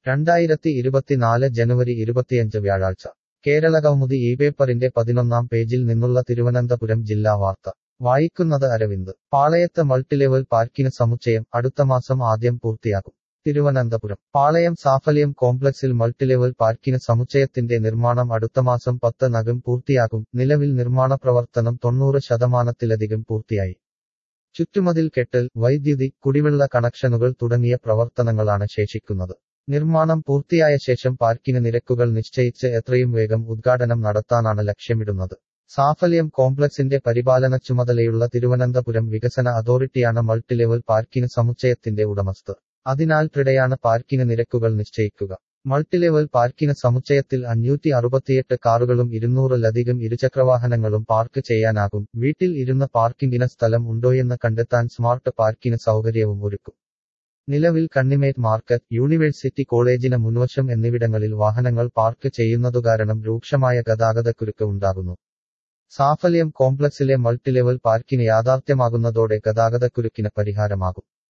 രണ്ടായിരത്തി ഇരുപത്തിനാല് ജനുവരി ഇരുപത്തിയഞ്ച് വ്യാഴാഴ്ച കേരളകൗമുദി ഈ പേപ്പറിന്റെ പതിനൊന്നാം പേജിൽ നിന്നുള്ള തിരുവനന്തപുരം ജില്ലാ വാർത്ത വായിക്കുന്നത് അരവിന്ദ് പാളയത്ത് മൾട്ടിലെവൽ പാർക്കിന് സമുച്ചയം അടുത്ത മാസം ആദ്യം പൂർത്തിയാക്കും തിരുവനന്തപുരം പാളയം സാഫല്യം കോംപ്ലക്സിൽ മൾട്ടിലെവൽ പാർക്കിന് സമുച്ചയത്തിന്റെ നിർമ്മാണം അടുത്ത മാസം പത്ത് നകം പൂർത്തിയാകും നിലവിൽ നിർമ്മാണ പ്രവർത്തനം തൊണ്ണൂറ് ശതമാനത്തിലധികം പൂർത്തിയായി ചുറ്റുമതിൽ കെട്ടൽ വൈദ്യുതി കുടിവെള്ള കണക്ഷനുകൾ തുടങ്ങിയ പ്രവർത്തനങ്ങളാണ് ശേഷിക്കുന്നത് നിർമ്മാണം പൂർത്തിയായ ശേഷം പാർക്കിന് നിരക്കുകൾ നിശ്ചയിച്ച് എത്രയും വേഗം ഉദ്ഘാടനം നടത്താനാണ് ലക്ഷ്യമിടുന്നത് സാഫല്യം കോംപ്ലക്സിന്റെ പരിപാലന ചുമതലയുള്ള തിരുവനന്തപുരം വികസന അതോറിറ്റിയാണ് മൾട്ടിലെവൽ പാർക്കിന് സമുച്ചയത്തിന്റെ ഉടമസ്ഥർ അതിനാൽ പ്രിഡയാണ് പാർക്കിന് നിരക്കുകൾ നിശ്ചയിക്കുക മൾട്ടിലെവൽ പാർക്കിന് സമുച്ചയത്തിൽ അഞ്ഞൂറ്റി അറുപത്തിയെട്ട് കാറുകളും ഇരുന്നൂറിലധികം ഇരുചക്രവാഹനങ്ങളും പാർക്ക് ചെയ്യാനാകും വീട്ടിൽ ഇരുന്ന് പാർക്കിംഗിന് സ്ഥലം ഉണ്ടോയെന്ന് കണ്ടെത്താൻ സ്മാർട്ട് പാർക്കിന് സൗകര്യവും ഒരുക്കും നിലവിൽ കണ്ണിമേറ്റ് മാർക്കറ്റ് യൂണിവേഴ്സിറ്റി കോളേജിന് മുൻവശം എന്നിവിടങ്ങളിൽ വാഹനങ്ങൾ പാർക്ക് ചെയ്യുന്നതുകാരണം രൂക്ഷമായ ഗതാഗതക്കുരുക്ക് ഉണ്ടാകുന്നു സാഫല്യം കോംപ്ലക്സിലെ മൾട്ടിലെവൽ പാർക്കിന് യാഥാർത്ഥ്യമാകുന്നതോടെ ഗതാഗതക്കുരുക്കിന് പരിഹാരമാകും